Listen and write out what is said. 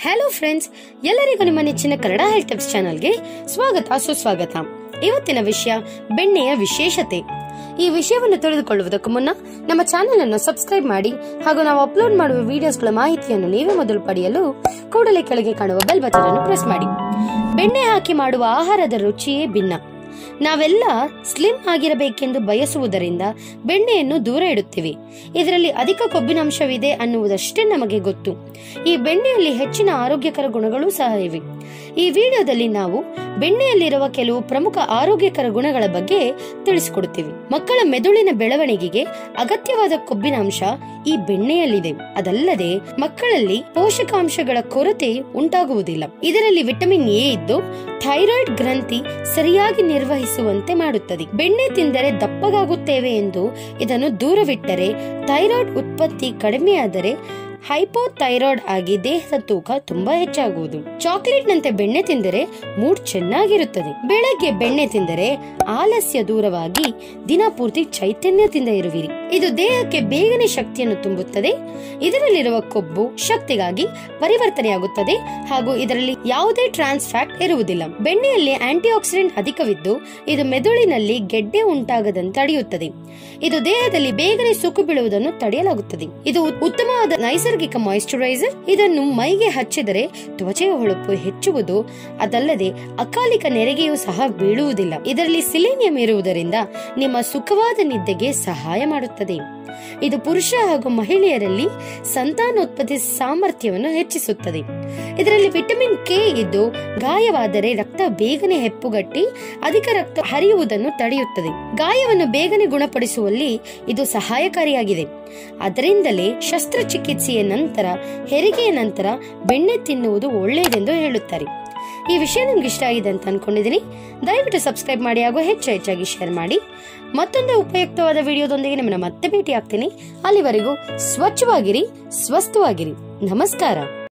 hello friends ಎಲ್ಲರಿಗೂ ನಿಮ್ಮ ನೆಚ್ಚಿನ ಕನ್ನಡ ಹೆಲ್ತ್ ಟಿಪ್ಸ್ ಚಾನಲ್ಗೆ ಸ್ವಾಗತ ಸುಸ್ವಾಗತ ಇವತ್ತಿನ ವಿಷಯ ಬೆಣ್ಣೆಯ ವಿಶೇಷತೆ ಈ ವಿಷಯವನ್ನು ತಿಳಿದುಕೊಳ್ಳುವುದಕ್ಕೂ ಮುನ್ನ ನಮ್ಮ ಚಾನೆಲ್ ಅನ್ನು ಸಬ್ಸ್ಕ್ರೈಬ್ ಮಾಡಿ ಹಾಗೂ ನಾವು ಅಪ್ಲೋಡ್ ಮಾಡುವ ವಿಡಿಯೋಸ್ಗಳ ಮಾಹಿತಿಯನ್ನು ನೀವೇ ಮೊದಲು ಪಡೆಯಲು ಕೂಡಲೇ ಕೆಳಗೆ ಕಾಣುವ ಬೆಲ್ ಬಟನ್ ಅನ್ನು ಪ್ರೆಸ್ ಮಾಡಿ ಬೆಣ್ಣೆ ಹಾಕಿ ಮಾಡುವ ಆಹಾರದ ರುಚಿಯೇ ಭಿನ್ನ ನಾವೆಲ್ಲ ಸ್ಲಿಮ್ ಆಗಿರಬೇಕೆಂದು ಬಯಸುವುದರಿಂದ ಬೆಣ್ಣೆಯನ್ನು ದೂರ ಇಡುತ್ತೇವೆ ಇದರಲ್ಲಿ ಅಧಿಕ ಕೊಬ್ಬಿನಾಂಶವಿದೆ ಅನ್ನುವುದಷ್ಟೇ ನಮಗೆ ಗೊತ್ತು ಈ ಬೆಣ್ಣೆಯಲ್ಲಿ ಹೆಚ್ಚಿನ ಆರೋಗ್ಯಕರ ಗುಣಗಳು ಸಹ ಇವೆ ಈ ವಿಡಿಯೋದಲ್ಲಿ ನಾವು ಬೆಣ್ಣೆಯಲ್ಲಿರುವ ಕೆಲವು ಪ್ರಮುಖ ಆರೋಗ್ಯಕರ ಗುಣಗಳ ಬಗ್ಗೆ ತಿಳಿಸಿಕೊಡುತ್ತೇವೆ ಮಕ್ಕಳ ಮೆದುಳಿನ ಬೆಳವಣಿಗೆಗೆ ಅಗತ್ಯವಾದ ಕೊಬ್ಬಿನಾಂಶ ಈ ಬೆಣ್ಣೆಯಲ್ಲಿದೆ ಅದಲ್ಲದೆ ಮಕ್ಕಳಲ್ಲಿ ಪೋಷಕಾಂಶಗಳ ಕೊರತೆ ಉಂಟಾಗುವುದಿಲ್ಲ ಇದರಲ್ಲಿ ವಿಟಮಿನ್ ಎ ಇದ್ದು ಥೈರಾಯ್ಡ್ ಗ್ರಂಥಿ ಸರಿಯಾಗಿ ನಿರ್ವಹಿಸುವಂತೆ ಮಾಡುತ್ತದೆ ಬೆಣ್ಣೆ ತಿಂದರೆ ದಪ್ಪಗಾಗುತ್ತೇವೆ ಎಂದು ಇದನ್ನು ದೂರವಿಟ್ಟರೆ ಥೈರಾಯ್ಡ್ ಉತ್ಪತ್ತಿ ಕಡಿಮೆಯಾದರೆ ಹೈಪೋಥೈರಾಯ್ಡ್ ಆಗಿ ದೇಹದ ತೂಕ ತುಂಬಾ ಹೆಚ್ಚಾಗುವುದು ಚಾಕ್ಲೇಟ್ ನಂತೆ ಬೆಣ್ಣೆ ತಿಂದರೆ ಮೂಡ್ ಚೆನ್ನಾಗಿರುತ್ತದೆ ಬೆಳಗ್ಗೆ ಬೆಣ್ಣೆ ತಿಂದರೆ ಆಲಸ್ಯ ದೂರವಾಗಿ ದಿನ ಪೂರ್ತಿ ಚೈತನ್ಯದಿಂದ ಇರುವಿರಿ ಇದು ದೇಹಕ್ಕೆ ಬೇಗನೆ ಶಕ್ತಿಯನ್ನು ತುಂಬುತ್ತದೆ ಇದರಲ್ಲಿರುವ ಕೊಬ್ಬು ಶಕ್ತಿಗಾಗಿ ಪರಿವರ್ತನೆಯಾಗುತ್ತದೆ ಹಾಗೂ ಇದರಲ್ಲಿ ಯಾವುದೇ ಟ್ರಾನ್ಸ್ ಫ್ಯಾಟ್ ಇರುವುದಿಲ್ಲ ಬೆಣ್ಣೆಯಲ್ಲಿ ಆಂಟಿ ಆಕ್ಸಿಡೆಂಟ್ ಅಧಿಕವಿದ್ದು ಇದು ಮೆದುಳಿನಲ್ಲಿ ಗೆಡ್ಡೆ ಉಂಟಾಗದಂತೆ ತಡೆಯುತ್ತದೆ ಇದು ದೇಹದಲ್ಲಿ ಬೇಗನೆ ಸುಕ್ಕು ಬೀಳುವುದನ್ನು ತಡೆಯಲಾಗುತ್ತದೆ ಇದು ಉತ್ತಮವಾದ ನೈಸರ್ಗಿಕ ಮಾಯಿಶ್ಚರೈಸರ್ ಇದನ್ನು ಮೈಗೆ ಹಚ್ಚಿದರೆ ತ್ವಚೆಯ ಹೊಳಪು ಹೆಚ್ಚುವುದು ಅದಲ್ಲದೆ ಅಕಾಲಿಕ ನೆರಿಗೆಯೂ ಸಹ ಬೀಳುವುದಿಲ್ಲ ಇದರಲ್ಲಿ ಸಿಲೇನಿಯಂ ಇರುವುದರಿಂದ ನಿಮ್ಮ ಸುಖವಾದ ನಿದ್ದೆಗೆ ಸಹಾಯ ಮಾಡುತ್ತದೆ ಇದು ಪುರುಷ ಹಾಗೂ ಮಹಿಳೆಯರಲ್ಲಿ ಸಂತಾನೋತ್ಪತ್ತಿ ಸಾಮರ್ಥ್ಯವನ್ನು ಹೆಚ್ಚಿಸುತ್ತದೆ ಇದರಲ್ಲಿ ವಿಟಮಿನ್ ಕೆ ಇದ್ದು ಗಾಯವಾದರೆ ರಕ್ತ ಬೇಗನೆ ಹೆಪ್ಪುಗಟ್ಟಿ ಅಧಿಕ ರಕ್ತ ಹರಿಯುವುದನ್ನು ತಡೆಯುತ್ತದೆ ಗಾಯವನ್ನು ಬೇಗನೆ ಗುಣಪಡಿಸುವಲ್ಲಿ ಇದು ಸಹಾಯಕಾರಿಯಾಗಿದೆ ಅದರಿಂದಲೇ ಶಸ್ತ್ರಚಿಕಿತ್ಸೆಯ ನಂತರ ಹೆರಿಗೆಯ ನಂತರ ಬೆಣ್ಣೆ ತಿನ್ನುವುದು ಒಳ್ಳೆಯದೆಂದು ಹೇಳುತ್ತಾರೆ ಈ ವಿಷಯ ನಿಮ್ಗೆ ಇಷ್ಟ ಆಗಿದೆ ಅಂತ ಅನ್ಕೊಂಡಿದ್ದೀನಿ ದಯವಿಟ್ಟು ಸಬ್ಸ್ಕ್ರೈಬ್ ಮಾಡಿ ಹಾಗೂ ಹೆಚ್ಚು ಹೆಚ್ಚಾಗಿ ಶೇರ್ ಮಾಡಿ ಮತ್ತೊಂದು ಉಪಯುಕ್ತವಾದ ವಿಡಿಯೋದೊಂದಿಗೆ ನಿಮ್ಮನ್ನ ಮತ್ತೆ ಭೇಟಿ ಆಗ್ತೀನಿ ಅಲ್ಲಿವರೆಗೂ ಸ್ವಚ್ಛವಾಗಿರಿ ಸ್ವಸ್ಥವಾಗಿರಿ ನಮಸ್ಕಾರ